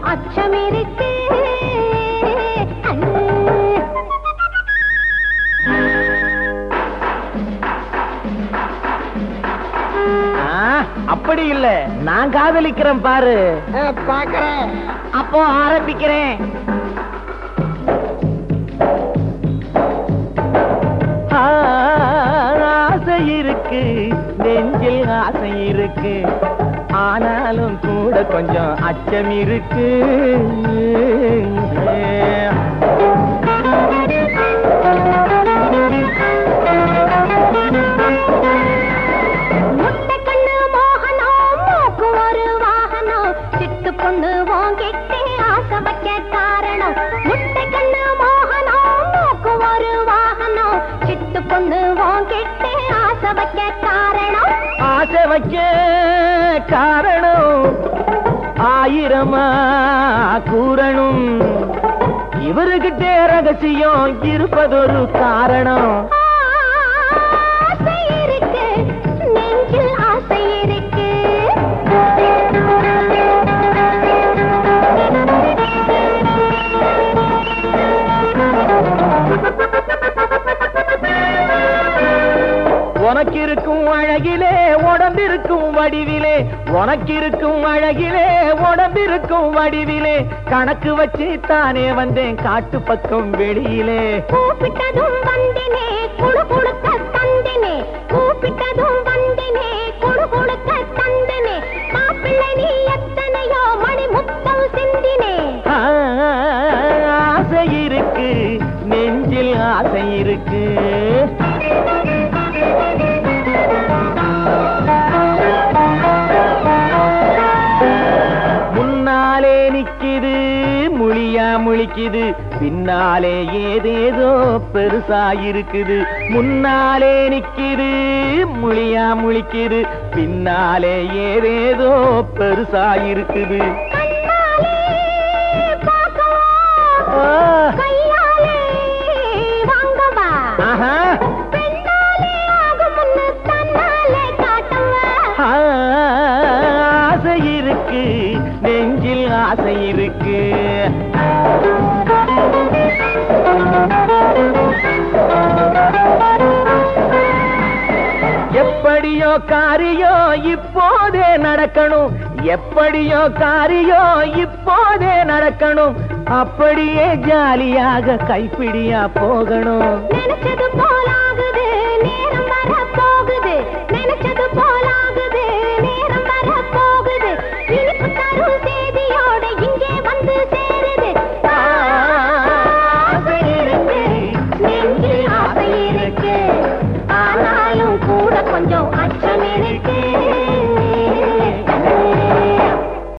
அச்சம் இருக்கு ஆ, அப்படி இல்ல நான் காதலிக்கிறேன் பாரு பாக்குறேன் அப்போ ஆரம்பிக்கிறேன் ஆ, ஆசை இருக்கு நெஞ்சில் ஆசை இருக்கு ஆனாலும் கூட கொஞ்சம் அச்சம் இருக்கு முட்டை கண்ணு மோகனம் மூக்கு ஒரு வாகனம் சிட்டு பொண்ணு வாங்கிட்டே ஆசை வைக்க காரணம் முட்டை கண்ணு மோகனம் மூக்கு ஒரு வாகனம் சிட்டு பொண்ணு வாங்கிட்டே ஆசை வைக்க காரணம் ஆசை வைக்க காரணம் ஆயிரமா கூறணும் இவருகிட்டே ரகசியம் இருப்பதொரு காரணம் ஆசை இருக்கு நெஞ்சில் ஆசை இருக்கு உனக்கு இருக்கும் அழகிலே உடம்பிருக்கும் வடிவிலே உனக்கு இருக்கும் அழகிலே உடம்பிருக்கும் வடிவிலே கணக்கு வச்சு தானே வந்தேன் காட்டு பக்கம் வெளியிலே கூப்பிட்டதும் வந்தினே குழு குழுக்க தந்தினே கூப்பிட்டதும் வந்தினே குழு குழுக்க தந்தினே மாப்பிள்ளை நீ எத்தனையோ மணி முத்தம் சிந்தினே ஆ, ஆசை இருக்கு நெஞ்சில் ஆசை இருக்கு முன்னாலே நிக்குது முழியா முழிக்குது பின்னாலே ஏதேதோ பெருசா இருக்குது முன்னாலே நிக்குது முழியா முழிக்குது பின்னாலே ஏதேதோ பெருசா இருக்குது கண்ணாலே பார்க்கவா ஆ, கையாலே வாங்கவா ஆஹா, பெண்ணாலே ஆகும் முன்னு தன்னாலே காட்டவா ஆசை இருக்கு நெஞ்சில் ஆசை இருக்கு எப்படியோ காரியோ இப்போதே நடக்கணும் எப்படியோ காரியோ இப்போதே நடக்கணும் அப்படியே ஜாலியாக கைப்பிடியா போகணும் நினைச்சது போல